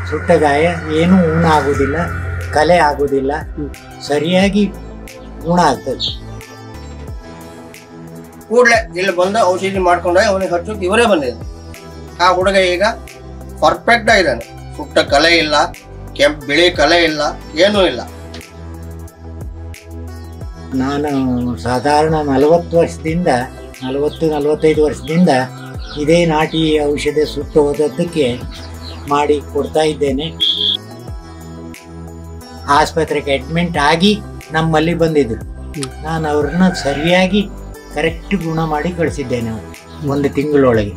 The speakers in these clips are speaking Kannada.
ಸುಟ್ಟ ಗಾಯ ಏನೂ ಊನ ಆಗೋದಿಲ್ಲ ಕಲೆ ಆಗೋದಿಲ್ಲ ಸರಿಯಾಗಿ ಗುಣ ಆಗ್ತದೆ ಕೂಡಲೇ ಇಲ್ಲಿ ಬಂದು ಔಷಧಿ ಮಾಡ್ಕೊಂಡೆ ಅವನಿಗೆ ಹಚ್ಚೋಕೆ ಇವರೇ ಬಂದಿದ್ರು ಆ ಹುಡುಗ ಈಗ ಪರ್ಫೆಕ್ಟ್ ಆಗಿದ್ದಾನೆ ಸುಟ್ಟ ಕಲೆ ಇಲ್ಲ ಕೆಂಪ್ ಬಿಳಿ ಕಲೆ ಇಲ್ಲ ಏನೂ ಇಲ್ಲ ನಾನು ಸಾಧಾರಣ ನಲವತ್ತು ವರ್ಷದಿಂದ ನಲವತ್ತು ನಲವತ್ತೈದು ವರ್ಷದಿಂದ ಇದೇ ನಾಟಿ ಔಷಧ ಸುಟ್ಟು ಹೋದದ್ದಕ್ಕೆ ಮಾಡಿ ಕೊಡ್ತಾ ಇದ್ದೇನೆ ಆಸ್ಪತ್ರೆಗೆ ಅಡ್ಮಿಂಟ್ ಆಗಿ ನಮ್ಮಲ್ಲಿ ಬಂದಿದ್ರು ನಾನು ಅವ್ರನ್ನ ಸರಿಯಾಗಿ ಕರೆಕ್ಟ್ ಗುಣ ಮಾಡಿ ಕಳಿಸಿದ್ದೇನೆ ಒಂದು ತಿಂಗಳೊಳಗೆ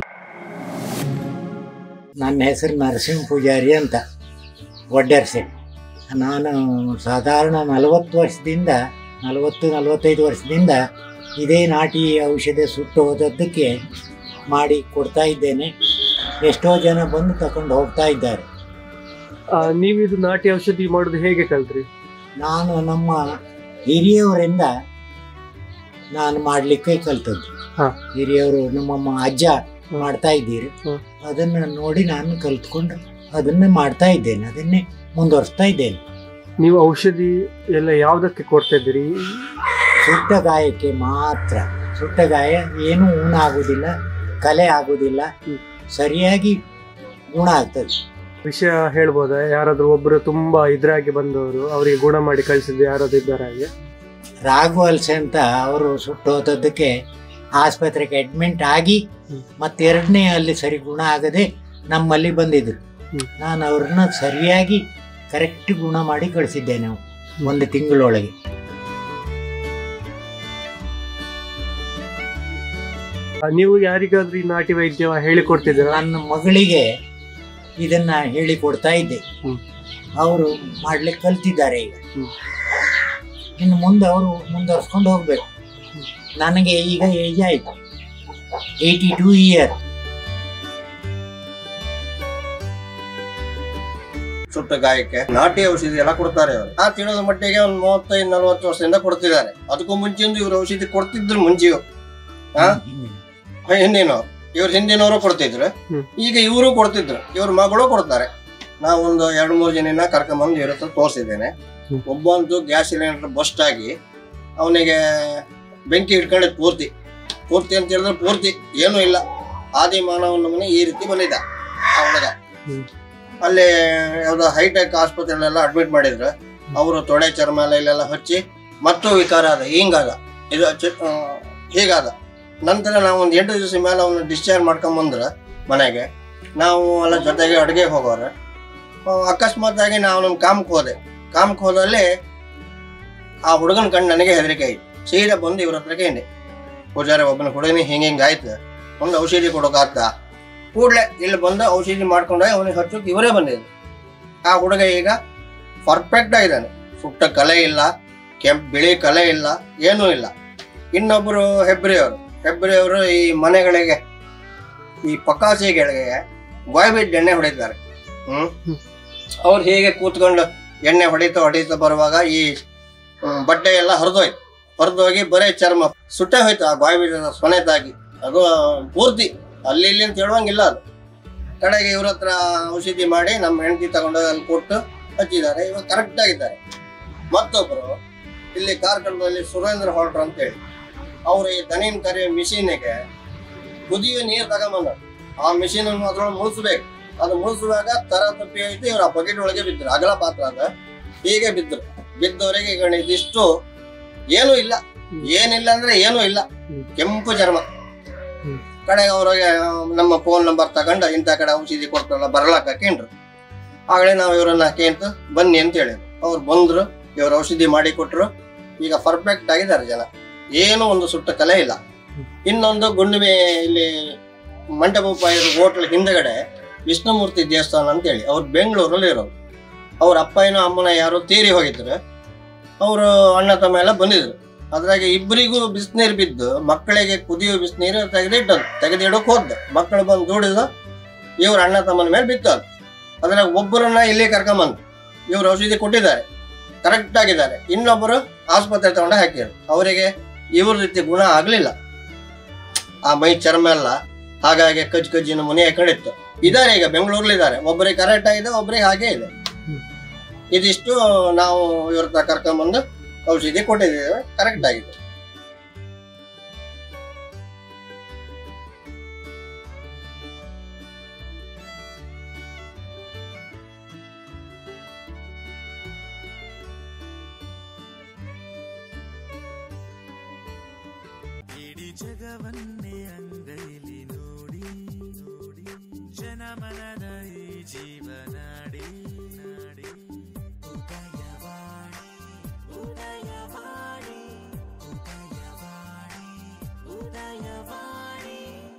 ನನ್ನ ಹೆಸರು ನರಸಿಂಹ ಪೂಜಾರಿ ಅಂತ ಒಡ್ಡರ್ಸೆ ನಾನು ಸಾಧಾರಣ ನಲವತ್ತು ವರ್ಷದಿಂದ ನಲವತ್ತು ನಲವತ್ತೈದು ವರ್ಷದಿಂದ ಇದೇ ನಾಟಿ ಔಷಧ ಸುಟ್ಟು ಹೋದದ್ದಕ್ಕೆ ಮಾಡಿ ಕೊಡ್ತಾ ಇದ್ದೇನೆ ಎಷ್ಟೋ ಜನ ಬಂದು ತಗೊಂಡು ಹೋಗ್ತಾ ಇದ್ದಾರೆ ಆ, ನೀವು ಇದು ನಾಟಿ ಔಷಧಿ ಮಾಡೋದು ಹೇಗೆ ಕಲ್ತ್ರಿ ನಾನು ನಮ್ಮ ಹಿರಿಯವರಿಂದ ನಾನು ಮಾಡಲಿಕ್ಕೆ ಕಲ್ತದ್ದು ಹಾ. ಹಿರಿಯವರು ನಮ್ಮಮ್ಮ ಅಜ್ಜ ಮಾಡ್ತಾ ಇದ್ದೀರಿ ಹ್ಮ್. ಅದನ್ನು ನೋಡಿ ನಾನು ಕಲ್ತ್ಕೊಂಡು ಅದನ್ನೇ ಮಾಡ್ತಾ ಇದ್ದೇನೆ ಅದನ್ನೇ ಮುಂದುವರಿಸ್ತಾ ಇದ್ದೇನೆ ನೀವು ಔಷಧಿ ಎಲ್ಲ ಯಾವ್ದಕ್ಕೆ ಕೊಡ್ತಾ ಇದ್ದೀರಿ ಸುಟ್ಟ ಗಾಯಕ್ಕೆ ಮಾತ್ರ ಸುಟ್ಟ ಗಾಯ ಏನೂ ಊನ ಆಗುದಿಲ್ಲ ಕಲೆ ಆಗುದಿಲ್ಲ ಹ್ಮ್. ಸರಿಯಾಗಿ ಗುಣ ಆಗ್ತದೆ ವಿಷಯ ಹೇಳ್ಬೋದಾ ಯಾರಾದ್ರೂ ಒಬ್ರು ತುಂಬಾ ಇದ್ರಾಗಿ ಬಂದವರು ಅವರಿಗೆ ಗುಣ ಮಾಡಿ ಕಳಿಸಿದ್ದು ಯಾರಾದ್ರೂ ಇದ್ದಾರ ಹಾಗೆ ರಾಘವಲ್ಸೆ ಅಂತ ಅವರು ಸುಟ್ಟು ಹೋದದ್ದಕ್ಕೆ ಆಸ್ಪತ್ರೆಗೆ ಅಡ್ಮಿಂಟ್ ಆಗಿ ಹ್ಮ್. ಮತ್ತೆರಡನೇ ಅಲ್ಲಿ ಸರಿ ಗುಣ ಆಗದೆ ನಮ್ಮಲ್ಲಿ ಬಂದಿದ್ರು ಹ್ಮ್. ನಾನು ನಾನು ಅವ್ರನ್ನ ಸರಿಯಾಗಿ ಕರೆಕ್ಟ್ ಗುಣ ಮಾಡಿ ಕಳಿಸಿದ್ದೇನೆ ಒಂದು ತಿಂಗಳೊಳಗೆ ಆ, ನೀವು ಯಾರಿಗಾದ್ರೂ ಈ ನಾಟಿ ವೈದ್ಯ ಹೇಳಿಕೊಡ್ತಿದ್ದೀರಾ ನನ್ನ ಮಗಳಿಗೆ ಇದನ್ನ ಹೇಳಿ ಕೊಡ್ತಾ ಇದ್ದೆ ಹ್ಮ್. ಅವರು ಮಾಡ್ಲಿಕ್ಕೆ ಕಲ್ತಿದ್ದಾರೆ ಈಗ ಹ್ಮ್. ಇನ್ನು ಮುಂದೆ ಅವರು ಮುಂದುವರ್ಸ್ಕೊಂಡು ಹೋಗ್ಬೇಕು ನನಗೆ ಈಗ ಏಜ್ ಆಯ್ತು ಏಯ್ಟಿ ಟೂ ಇಯರ್ ಸುಟ್ಟ ಗಾಯಕ್ಕೆ ನಾಟಿ ಔಷಧಿ ಎಲ್ಲ ಕೊಡ್ತಾರೆ ಅವರು ಆ ತಿಳಿದ ಮಟ್ಟಿಗೆ ಒಂದು ಮೂವತ್ತೈದು ನಲವತ್ತು ವರ್ಷದಿಂದ ಕೊಡ್ತಿದ್ದಾರೆ ಅದಕ್ಕೂ ಮುಂಚೆಂದು ಇವ್ರು ಔಷಧಿ ಕೊಡ್ತಿದ್ರು ಮುಂಚೆಯು ಹಾ? ಹಿಂದಿನವ್ರು ಇವ್ರ ಹಿಂದಿನವರು ಕೊಡ್ತಿದ್ರು ಹ್ಮ್. ಈಗ ಇವರು ಕೊಡ್ತಿದ್ರು ಇವ್ರ ಮಗಳು ಕೊಡ್ತಾರೆ ನಾವು ಒಂದು ಎರಡು ಮೂರು ಜನನ ಕರ್ಕೊಂಬಂದು ಇವ್ರ ಹತ್ರ ತೋರಿಸಿದ್ದೇನೆ ಹ್ಮ್. ಒಬ್ಬ ಅಂತೂ ಗ್ಯಾಸ್ ಸಿಲಿಂಡರ್ ಬಸ್ಟ್ ಆಗಿ ಅವನಿಗೆ ಬೆಂಕಿ ಇಟ್ಕೊಂಡಿದ್ ಪೂರ್ತಿ ಪೂರ್ತಿ ಅಂತ ಹೇಳಿದ್ರೆ ಪೂರ್ತಿ ಏನೂ ಇಲ್ಲ ಆದಿ ಮಾನವನ ಮನೆ ಈ ರೀತಿ ಬಂದಿದ್ದ ಆ ಹುಡುಗ ಹ್ಮ್. ಅಲ್ಲಿ ಯಾವ್ದೋ ಹೈಟೆಕ್ ಆಸ್ಪತ್ರೆಲೆಲ್ಲ ಅಡ್ಮಿಟ್ ಮಾಡಿದ್ರು ಅವರು ತೊಡೆ ಚರ್ಮ ಎಲ್ಲ ಇಲ್ಲೆಲ್ಲ ಹಚ್ಚಿ ಮತ್ತು ವಿಕಾರ ಆದ ಹಿಂಗಾದ ಇದು ಚ- ಆ, ಹೀಗಾದ ನಂತರ ನಾವು ಒಂದು ಎಂಟು ದಿವಸ ಮೇಲೆ ಅವನು ಡಿಸ್ಚಾರ್ಜ್ ಮಾಡ್ಕೊಂಬಂದ್ರೆ ಮನೆಗೆ ನಾವು ಎಲ್ಲ ಜೊತೆಗೆ ಅಡುಗೆ ಹೋಗೋರು ಆ, ಅಕಸ್ಮಾತ್ ಆಗಿ ನಾವು ನಮ್ಮ ಕಾಮಕ್ಕೆ ಹೋದೆ ಕಾಮಕ್ಕೆ ಹೋದಲ್ಲಿ ಆ ಹುಡುಗನ ಕಣ್ಣು ನನಗೆ ಹೆದರಿಕೆ ಆಯ್ತು ಸೀದಾ ಬಂದು ಇವ್ರ ಹತ್ರಕ್ಕೆ ಹಿಂದೆ ಪೂಜಾರಿ ಒಬ್ಬನ ಹುಡುಗನಿಗೆ ಹಿಂಗೆ ಹಿಂಗೆ ಆಯ್ತು ಒಂದು ಔಷಧಿ ಕೊಡೋಕಾಗ್ತ ಕೂಡಲೇ ಇಲ್ಲಿ ಬಂದು ಔಷಧಿ ಮಾಡ್ಕೊಂಡೆ ಅವನಿಗೆ ಹಚ್ಚೋಕೆ ಇವರೇ ಬಂದಿದ್ರು ಆ ಹುಡುಗ ಈಗ ಪರ್ಫೆಕ್ಟ್ ಆಗಿದ್ದಾನೆ ಸುಟ್ಟ ಕಲೆ ಇಲ್ಲ ಕೆಂಪ್ ಬಿಳಿ ಕಲೆ ಇಲ್ಲ ಏನೂ ಇಲ್ಲ ಇನ್ನೊಬ್ಬರು ಹೆಬ್ರಿಯವರು ಹೆಬ್ರಿಯವರು ಈ ಮನೆಗಳಿಗೆ ಈ ಪಕಾಸಿಗಳಿಗೆ ಗೋಯ್ಬಿಟ್ಟು ಎಣ್ಣೆ ಹೊಡಿತಾರೆ ಹ್ಮ್ ಹ್ಮ್. ಅವ್ರು ಹೀಗೆ ಕೂತ್ಕೊಂಡು ಎಣ್ಣೆ ಹೊಡಿತಾ ಹೊಡಿತಾ ಬರುವಾಗ ಈ ಹ್ಮ್, ಬಟ್ಟೆ ಎಲ್ಲ ಹರಿದೋಯ್ತು ಹರಿದೋಗಿ ಬರೀ ಚರ್ಮ ಸುಟ್ಟೆ ಹೋಯ್ತು ಆ ಗೋಯ್ಬಿಡ ಸೊನೆತಾಗಿ ಅದು ಪೂರ್ತಿ ಅಲ್ಲಿ ಇಲ್ಲಿ ಅಂತ ಹೇಳುವಂಗಿಲ್ಲ ಅದು ಕಡೆಗೆ ಇವ್ರ ಹತ್ರ ಔಷಧಿ ಮಾಡಿ ನಮ್ಮ ಹೆಂಡತಿ ತಗೊಂಡೋಗಿ ಅಲ್ಲಿ ಕೊಟ್ಟು ಹಚ್ಚಿದ್ದಾರೆ ಇವಾಗ ಕರೆಕ್ಟ್ ಆಗಿದ್ದಾರೆ ಮತ್ತೊಬ್ರು ಇಲ್ಲಿ ಕಾರ್ಕಳದಲ್ಲಿ ಸುರೇಂದ್ರ ಹೊಲ್ಟ್ರ್ ಅಂತ ಹೇಳಿ ಅವ್ರು ಈ ದನಿನ್ ಕರೆಯೋ ಮಿಷಿನಿಗೆ ಕುದಿಯೋ ನೀರು ತಗೊಂಬಂದ್ರು ಆ ಮಿಷಿನ್ ಅನ್ನು ಅದ್ರೊಳಗೆ ಮುಳಿಸ್ಬೇಕು ಅದು ಮುಳಿಸುವಾಗ ತರ ತಪ್ಪಿ ಹೋಯ್ತು ಇವ್ರು ಆ ಬಕೆಟ್ ಒಳಗೆ ಬಿದ್ರು ಅಗಲ ಪಾತ್ರ ಅದ ಹೀಗೆ ಬಿದ್ರು ಬಿದ್ದವರಿಗೆ ಈಗ ಇದಿಷ್ಟು ಏನೂ ಇಲ್ಲ ಏನಿಲ್ಲ ಅಂದ್ರೆ ಏನೂ ಇಲ್ಲ ಹ್ಮ್. ಕೆಂಪು ಚರ್ಮ ಹ್ಮ್. ಕಡೆಗೆ ಅವ್ರಿಗೆ ಆ, ನಮ್ಮ ಫೋನ್ ನಂಬರ್ ತಗೊಂಡು ಇಂಥ ಕಡೆ ಔಷಧಿ ಕೊಡ್ತಾರಲ್ಲ ಬರ್ಲಾಕ ಹಾಕೇನ್ರು ಆಗಲೇ ನಾವು ಇವ್ರನ್ನ ಹಾಕೇಂತ ಬನ್ನಿ ಅಂತ ಹೇಳಿದ್ರು ಅವ್ರು ಬಂದ್ರು ಇವ್ರು ಔಷಧಿ ಮಾಡಿ ಕೊಟ್ರು ಈಗ ಪರ್ಫೆಕ್ಟ್ ಆಗಿದ್ದಾರೆ ಜನ ಏನು ಒಂದು ಸುಟ್ಟ ಕಲೆ ಇಲ್ಲ ಇನ್ನೊಂದು ಗುಂಡಿಮೆ ಇಲ್ಲಿ ಮಂಟಪ ಹೋಟ್ಲ್ ಹಿಂದಗಡೆ ವಿಷ್ಣುಮೂರ್ತಿ ದೇವಸ್ಥಾನ ಅಂತ ಹೇಳಿ ಅವ್ರು ಬೆಂಗಳೂರಲ್ಲಿ ಇರೋರು ಅವ್ರ ಅಪ್ಪ ಏನೋ ಅಮ್ಮನ ಯಾರೋ ತೀರಿ ಹೋಗಿದ್ರು ಅವರು ಅಣ್ಣ ತಮ್ಮ ಎಲ್ಲ ಬಂದಿದ್ರು ಅದ್ರಾಗ ಇಬ್ಬರಿಗೂ ಬಿಸಿನೀರು ಬಿದ್ದು ಮಕ್ಕಳಿಗೆ ಕುದಿಯೋ ಬಿಸಿನೀರು ತೆಗೆದಿಟ್ಟದು ತೆಗೆದಿಡೋಕೆ ಹೋದ ಮಕ್ಕಳು ಬಂದು ದೂಡಿದ ಇವ್ರ ಅಣ್ಣ ತಮ್ಮನ ಮೇಲೆ ಬಿತ್ತು ಅದು ಅದ್ರಾಗ ಒಬ್ಬರನ್ನ ಇಲ್ಲಿ ಕರ್ಕೊಂಬಂದು ಇವ್ರು ಔಷಧಿ ಕೊಟ್ಟಿದ್ದಾರೆ ಕರೆಕ್ಟ್ ಆಗಿದ್ದಾರೆ ಇನ್ನೊಬ್ಬರು ಆಸ್ಪತ್ರೆ ತಗೊಂಡು ಹಾಕಿದ್ರು ಅವರಿಗೆ ಇವ್ರ ರೀತಿ ಗುಣ ಆಗಲಿಲ್ಲ ಆ ಮೈ ಚರ್ಮ ಎಲ್ಲ ಹಾಗಾಗಿ ಕಜ್ ಕಜ್ಜಿನ ಮುನಿ ಹಾಕೊಂಡಿತ್ತು ಇದಾರೆ ಈಗ ಬೆಂಗಳೂರಲ್ಲಿ ಇದ್ದಾರೆ ಒಬ್ಬರಿಗೆ ಕರೆಕ್ಟ್ ಆಗಿದೆ ಒಬ್ಬರಿಗೆ ಹಾಗೆ ಇದೆ ಹ್ಮ್. ಇದಿಷ್ಟು ನಾವು ಇವ್ರ ಹತ್ರ ಕರ್ಕೊಂಬಂದು ಔಷಧಿ ಕೊಟ್ಟಿದ್ದೇವೆ ಕರೆಕ್ಟ್ ಆಗಿದೆ ಇಡೀ ಜಗವನ್ನೇ ಅಂಗೈಲಿ ನೋಡಿ ನೋಡಿ ಜನಮನದ ಈ ಜೀವನಾಡಿ